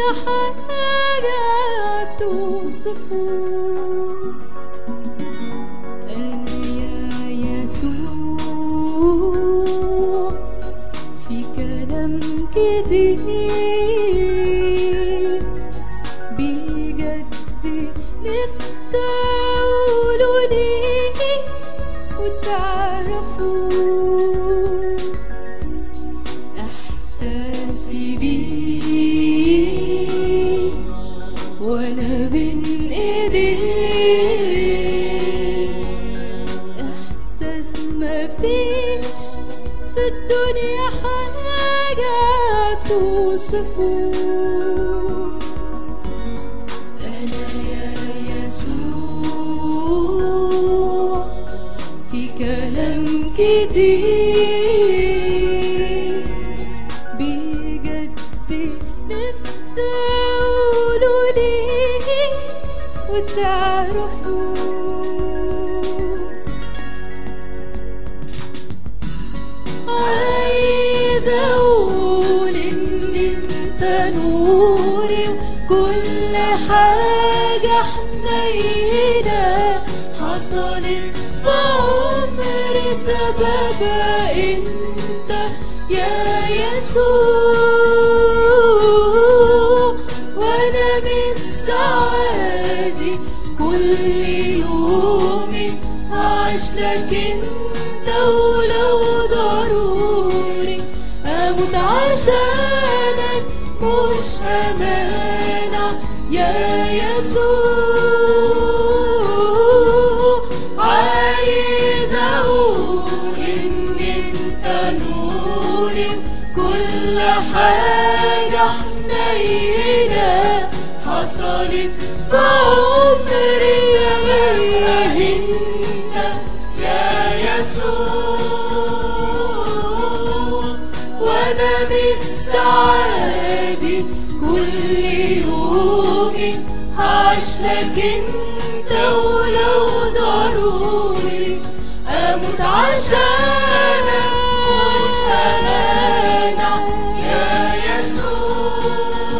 حاجة توصفه أنا يا يسوع في كلام كتير بجد نفسي أقوله ليه وتعرفوا إحساسي بيه وأنا بين إيديه إحساس مفيش في الدنيا حاجة توصفه أنا يا يسوع في كلام كتير بجد نفسي أقوله ليه وتعرفوا عايز اقول ان انت نوري وكل حاجة حنينة حصلت في عمري سببها انت يا يسوع وانا مستعدي كل يومي هعيش لك انت ولو ضروري اموت عشانك مش همانع يا يسوع عايز اقول ان انت نوري كل حاجة حنينة حصلت في عمري سببها انت يا يسوع وانا مستعدي كل يومي هعيش لك انت ولو ضروري اموت عشانك مش همانع يا يسوع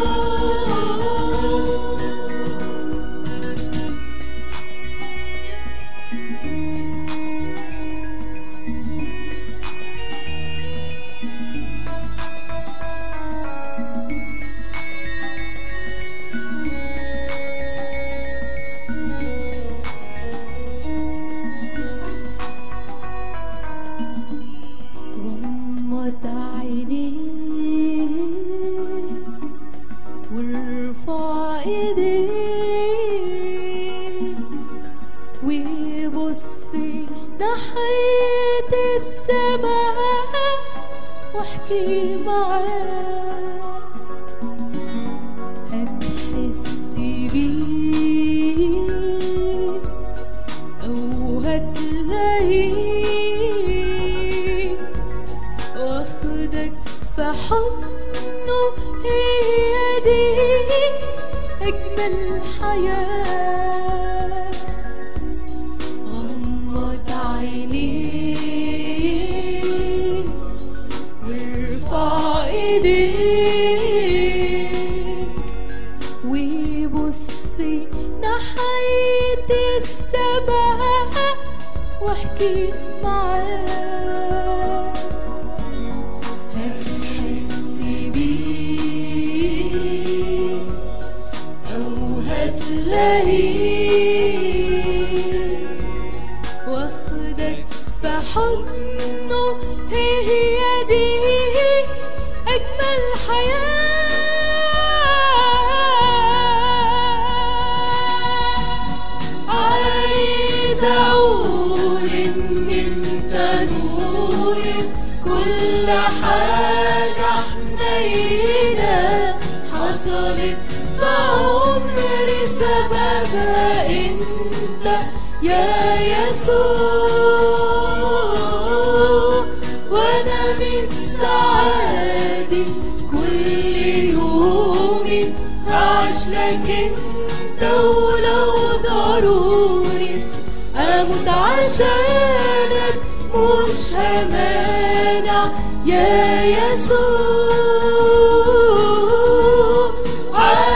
غمض عينيك وارفع ايديك وبصي ناحية السماء واحكي معاه هتحس بيه أو هتلاقيه واخدك في حضنه هي دي أجمل حياة غمض عينيك وارفع ايديك وبصي ناحية السماء واحكي معاه هتحس بيه أو هتلاقيه واخدك في حضنه هي دي أجمل حياة عايز أقول إن أنت نوري كل حاجة حنينة حصلت في عمري سببها أنت يا يسوع وأنا مستعدي كل يومي هعيش لك أنت ولو ضروري أموت عشانك مش همانع يا يسوع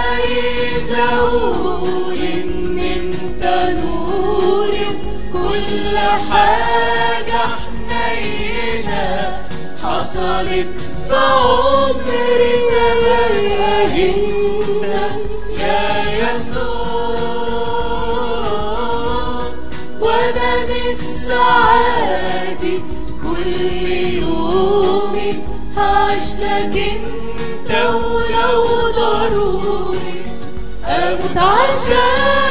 نوري كل حاجة حنينة حصلت في عمري سببها انت يا يسوع وانا مش سعادي كل يومي هعيش لك انت ولو ضروري اموت عشان